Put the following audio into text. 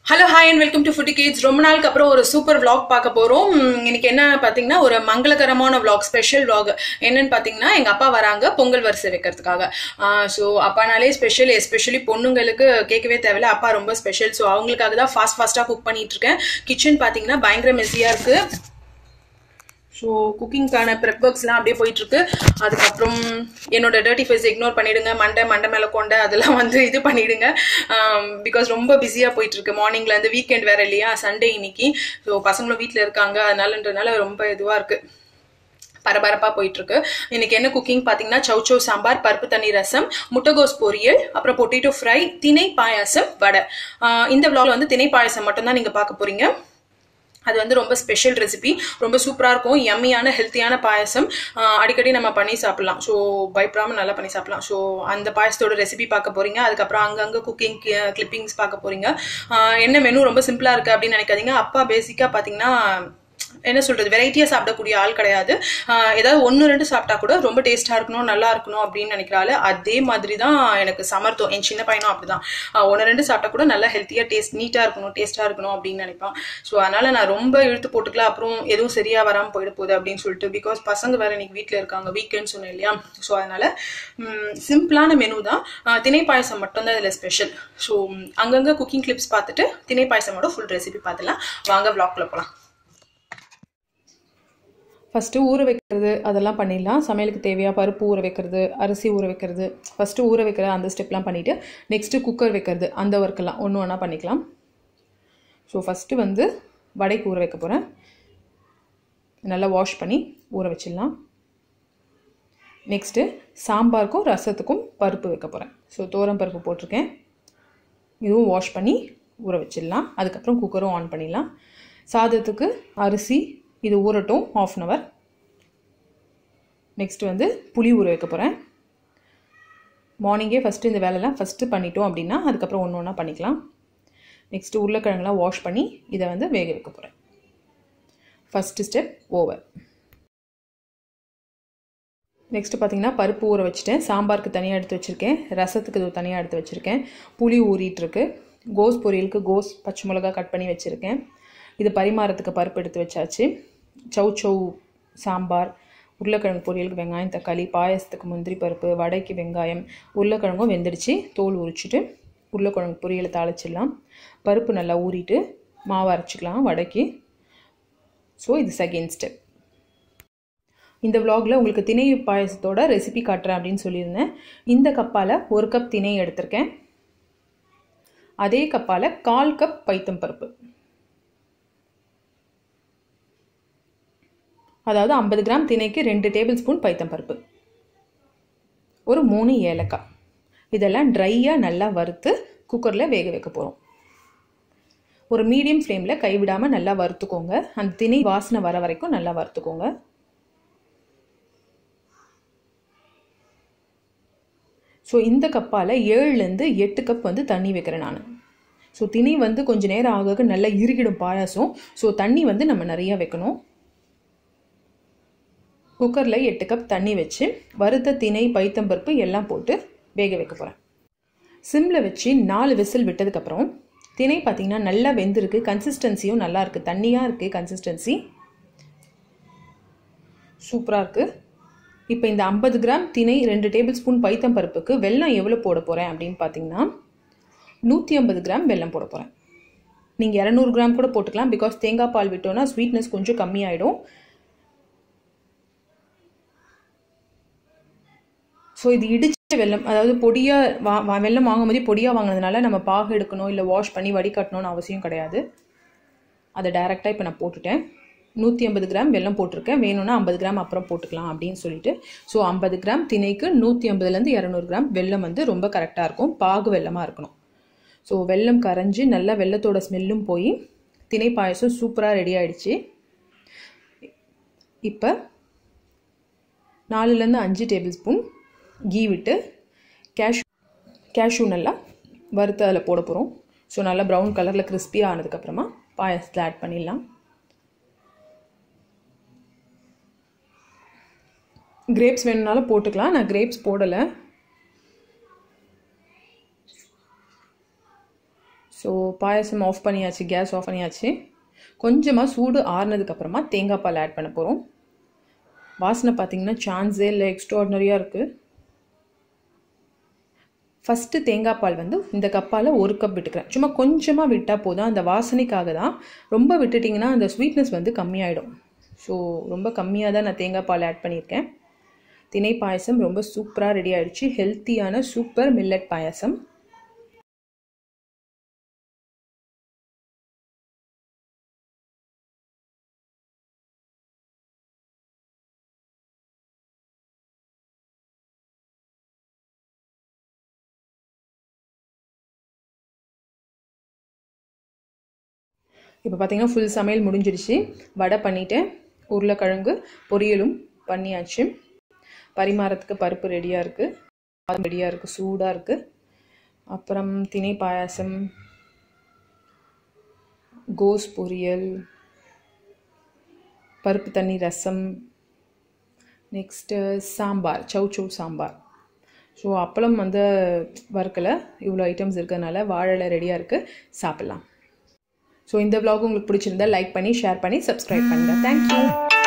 hello hi and welcome to foodie kids ரொம்ப நாளுக்கு அப்புறம் ஒரு சூப்பர் vlog பார்க்க போகிறோம் இன்னைக்கு என்ன பார்த்தீங்கன்னா ஒரு மங்களகரமான vlog ஸ்பெஷல் vlog என்னன்னு பார்த்தீங்கன்னா எங்கள் அப்பா வராங்க பொங்கல் வரிசை வைக்கிறதுக்காக ஸோ அப்பானாலே ஸ்பெஷல் எஸ்பெஷலி பொண்ணுங்களுக்கு கேட்கவே தேவையில்ல அப்பா ரொம்ப ஸ்பெஷல் ஸோ அவங்களுக்காக தான் ஃபாஸ்ட் ஃபாஸ்ட்டாக குக் பண்ணிட்டு இருக்கேன் கிச்சன் பார்த்தீங்கன்னா பயங்கர மெஸ்ஸியாக இருக்குது ஸோ குக்கிங்க்கான ப்ரெப் ஒர்க்ஸ்லாம் அப்படியே போயிட்டு இருக்கு அதுக்கப்புறம் என்னோட டர்ட்டி ஃபேஸ் இக்னோர் பண்ணிடுங்க மண்டை மண்டை மேலே கொண்டை அதெல்லாம் வந்து இது பண்ணிடுங்க பிகாஸ் ரொம்ப பிஸியாக போயிட்டு இருக்கு மார்னிங்ல இருந்து வீக்கெண்ட் வேற இல்லையா சண்டே இன்னைக்கு ஸோ பசங்களும் வீட்டில் இருக்காங்க அதனாலன்றனால ரொம்ப இதுவாக இருக்கு பரபரப்பாக போயிட்டு இருக்கு இன்னைக்கு என்ன குக்கிங் பார்த்தீங்கன்னா சௌச்சோ சாம்பார் பருப்பு தண்ணி ரசம் முட்டைகோஸ் பொரியல் அப்புறம் பொட்டேட்டோ ஃப்ரை திணை பாயாசம் வடை ஆஹ் இந்த vlogல வந்து திணை பாயாசம் மட்டும்தான் நீங்கள் பார்க்க போறீங்க அது வந்து ரொம்ப ஸ்பெஷல் ரெசிபி ரொம்ப சூப்பராக இருக்கும் யம்மியான ஹெல்த்தியான பாயசம் ஆஹ் அடிக்கடி நம்ம பண்ணி சாப்பிடலாம் ஸோ பயப்படாமல் நல்லா பண்ணி சாப்பிடலாம் ஸோ அந்த பாயசத்தோட ரெசிபி பார்க்க போறீங்க அதுக்கப்புறம் அங்கங்கே குக்கிங் கிளிப்பிங்ஸ் பார்க்க போறீங்க ஆஹ் என்ன மெனு ரொம்ப சிம்பிளாக இருக்குது அப்படின்னு நினைக்காதீங்க அப்பா பேசிக்காக பார்த்தீங்கன்னா என்ன சொல்றது வெரைட்டியா சாப்பிடக்கூடிய ஆள் கிடையாது ஆஹ் ஏதாவது ஒன்று ரெண்டு சாப்பிட்டா கூட ரொம்ப டேஸ்டா இருக்கணும் நல்லா இருக்கணும் அப்படின்னு நினைக்கிறாள் அதே மாதிரி தான் எனக்கு சமர்த்தம் என் சின்ன பையனும் அப்படிதான் ஒன்று ரெண்டு சாப்பிட்டா கூட நல்லா ஹெல்த்தியா டேஸ்ட் நீட்டா இருக்கணும் டேஸ்டா இருக்கணும் அப்படின்னு நினைப்பான் ஸோ அதனால நான் ரொம்ப இழுத்து போட்டுக்கல அப்புறம் எதுவும் சரியா வராமல் போயிட போகுது அப்படின்னு சொல்லிட்டு பிகாஸ் பசங்க வேற இன்னைக்கு வீட்டில் இருக்காங்க வீக்கெண்ட் சொன்னேன் இல்லையா ஸோ அதனால சிம்பிளான மெனு தான் ஆஹ் திணை பாயசம் மட்டும்தான் இதில் ஸ்பெஷல் ஸோ அங்கங்கே குக்கிங் கிளிப்ஸ் பார்த்துட்டு திணை பாயசமோட ஃபுல் ரெசிபி பார்த்துலாம் வாங்க vlogல போகலாம் ஃபஸ்ட்டு ஊற வைக்கிறது அதெல்லாம் பண்ணிடலாம் சமையலுக்கு தேவையாக பருப்பு ஊற வைக்கிறது அரிசி ஊற வைக்கிறது ஃபஸ்ட்டு ஊற வைக்கிற அந்த ஸ்டெப்லாம் பண்ணிவிட்டு நெக்ஸ்ட்டு குக்கர் வைக்கிறது அந்த ஒர்க்கெல்லாம் ஒன்று ஒன்றா பண்ணிக்கலாம் ஸோ ஃபஸ்ட்டு வந்து வடைக்கு ஊற வைக்க போகிறேன் நல்லா வாஷ் பண்ணி ஊற வச்சிடலாம் நெக்ஸ்ட்டு சாம்பாருக்கும் ரசத்துக்கும் பருப்பு வைக்க போகிறேன் ஸோ தோரம் பருப்பு போட்டிருக்கேன் இதுவும் வாஷ் பண்ணி ஊற வச்சிடலாம் அதுக்கப்புறம் குக்கரும் ஆன் பண்ணிடலாம் சாதத்துக்கு அரிசி இது ஊறட்டும் ஆஃப் அன் ஹவர் நெக்ஸ்ட் வந்து புளி ஊற வைக்க போகிறேன் மார்னிங்கே ஃபஸ்ட்டு இந்த வேலைலாம் ஃபஸ்ட்டு பண்ணிட்டோம் அப்படின்னா அதுக்கப்புறம் ஒன்று ஒன்றா பண்ணிக்கலாம் நெக்ஸ்ட்டு உருளைக்கிழங்குலாம் வாஷ் பண்ணி இதை வந்து வேக வைக்க போகிறேன் ஃபஸ்ட்டு ஸ்டெப் ஓவர் நெக்ஸ்ட்டு பார்த்தீங்கன்னா பருப்பு ஊற வச்சுட்டேன் சாம்பாருக்கு தனியாக எடுத்து வச்சுருக்கேன் ரசத்துக்கு இது தனியாக எடுத்து வச்சுருக்கேன் புளி ஊறிட்டுருக்கு கோஸ் பொரியலுக்கு கோஸ் பச்சை மிளகா கட் பண்ணி வச்சுருக்கேன் இது பரிமாறத்துக்கு பருப்பு எடுத்து வச்சாச்சு சௌ சௌ சாம்பார் உருளைக்கிழங்கு பொரியலுக்கு வெங்காயம் தக்காளி பாயசத்துக்கு முந்திரி பருப்பு வடைக்கு வெங்காயம் உருளைக்கிழங்கும் வெந்துடுச்சு தோல் உரிச்சிட்டு உருளைக்கிழங்கு பொரியலை தாளிச்சிடலாம் பருப்பு நல்லா ஊறிட்டு மாவு அரைச்சிக்கலாம் வடைக்கு ஸோ இது செகண்ட் ஸ்டெப் இந்த vlogல உங்களுக்கு திணை பாயசத்தோட ரெசிபி காட்டுறேன் அப்படின்னு சொல்லியிருந்தேன் இந்த கப்பால் ஒரு கப் திணை எடுத்திருக்கேன் அதே கப்பால் கால் கப் பைத்தம் பருப்பு அதாவது ஐம்பது கிராம் திணைக்கு ரெண்டு டேபிள் ஸ்பூன் பைத்தம் பருப்பு ஒரு மூணு ஏலக்காய் இதெல்லாம் ட்ரையாக நல்லா வறுத்து குக்கரில் வேக வைக்க போகிறோம் ஒரு மீடியம் ஃப்ளேமில் கைவிடாமல் நல்லா வறுத்துக்கோங்க அந்த திணை வாசனை வர வரைக்கும் நல்லா வறுத்துக்கோங்க ஸோ இந்த கப்பால் ஏழுலேருந்து எட்டு கப் வந்து தண்ணி வைக்கிறேன் நான் ஸோ திணை வந்து கொஞ்சம் நேரம் ஆக ஆக நல்லா இறுகிடும் பாயாசம் ஸோ தண்ணி வந்து நம்ம நிறையா வைக்கணும் குக்கரில் எட்டு கப் தண்ணி வச்சு வறுத்த திணை பைத்தம்பருப்பு எல்லாம் போட்டு வேக வைக்க போகிறேன் சிம்மில் வச்சு நாலு விசில் விட்டதுக்கப்புறம் திணை பார்த்திங்கன்னா நல்லா வெந்திருக்கு கன்சிஸ்டன்சியும் நல்லா இருக்குது தண்ணியாக இருக்குது கன்சிஸ்டன்சி சூப்பராக இருக்குது இப்போ இந்த ஐம்பது கிராம் திணை ரெண்டு டேபிள் ஸ்பூன் பைத்தம் பருப்புக்கு வெல்லம் எவ்வளோ போட போகிறேன் அப்படின்னு பார்த்தீங்கன்னா நூற்றி ஐம்பது கிராம் வெல்லம் போட போகிறேன் நீங்கள் இரநூறு கிராம் கூட போட்டுக்கலாம் பிகாஸ் தேங்காய் பால் விட்டோன்னா ஸ்வீட்னஸ் கொஞ்சம் கம்மியாயிடும் ஸோ இது இடிச்ச வெல்லம் அதாவது பொடியாக வா வா- வெல்லம் வாங்கும் போதே பொடியாக வாங்கினதுனால நம்ம பாகு எடுக்கணும் இல்லை வாஷ் பண்ணி வடிகட்டணும்னு அவசியம் கிடையாது அதை டைரெக்டாக இப்போ நான் போட்டுட்டேன் நூற்றி ஐம்பது கிராம் வெல்லம் போட்டிருக்கேன் வேணும்னா ஐம்பது கிராம் அப்புறம் போட்டுக்கலாம் அப்படின்னு சொல்லிட்டு ஸோ ஐம்பது கிராம் திணைக்கு நூற்றி ஐம்பதுலேருந்து இரநூறு கிராம் வெல்லம் வந்து ரொம்ப கரெக்டாக இருக்கும் பாகு வெல்லமாக இருக்கணும் ஸோ வெல்லம் கரைஞ்சி நல்லா வெல்லத்தோட ஸ்மெல்லும் போய் திணை பாயசம் சூப்பராக ரெடி ஆயிடுச்சு இப்போ நாலுலேருந்து அஞ்சு டேபிள் ஸ்பூன் கீ விட்டு கேஷ் கேஷ்யூ நல்லா வறுத்து அதில் போட போகிறோம் ஸோ நல்லா ப்ரௌன் கலரில் கிறிஸ்பியாக ஆனதுக்கப்புறமா பாயசத்தில் ஆட் பண்ணிடலாம் கிரேப்ஸ் வேணும்னாலும் போட்டுக்கலாம் நான் கிரேப்ஸ் போடலை ஸோ பாயசம் ஆஃப் பண்ணியாச்சு கேஸ் ஆஃப் பண்ணியாச்சு கொஞ்சமாக சூடு ஆறுனதுக்கப்புறமா தேங்காய் பால் ஆட் பண்ண போகிறோம் வாசனை பார்த்தீங்கன்னா சான்ஸே இல்லை எக்ஸ்ட்ராடினரியாக இருக்குது ஃபஸ்ட்டு தேங்காய் பால் வந்து இந்த கப்பால் ஒரு கப் விட்டுக்கிறேன் சும்மா கொஞ்சமாக விட்டால் போதும் அந்த வாசனைக்காக தான் ரொம்ப விட்டுட்டிங்கன்னா அந்த ஸ்வீட்னஸ் வந்து கம்மியாயிடும் ஸோ ரொம்ப கம்மியாக தான் நான் தேங்காய் பால் ஆட் பண்ணியிருக்கேன் திணை பாயசம் ரொம்ப சூப்பராக ரெடி ஆயிடுச்சு ஹெல்த்தியான சூப்பர் மில்லட் பாயசம் இப்போ பார்த்தீங்கன்னா ஃபுல் சமையல் முடிஞ்சிடுச்சு வடை பண்ணிவிட்டேன் உருளைக்கிழங்கு பொரியலும் பண்ணியாச்சு பரிமாறத்துக்கு பருப்பு ரெடியாக இருக்குது ரெடியாக இருக்குது சூடாக இருக்குது அப்புறம் திணை பாயாசம் கோஸ் பொரியல் பருப்பு தண்ணி ரசம் நெக்ஸ்ட்டு சாம்பார் சவு சவு சாம்பார் ஸோ அப்பளம் வந்து வறுக்கலை இவ்வளோ ஐட்டம்ஸ் இருக்கிறதுனால வாழலை ரெடியாக இருக்குது சாப்பிட்லாம் ஸோ இந்த vlog உங்களுக்கு பிடிச்சிருந்தா லைக் பண்ணி ஷேர் பண்ணி சப்ஸ்கிரைப் பண்ணுங்கள் தேங்க்யூ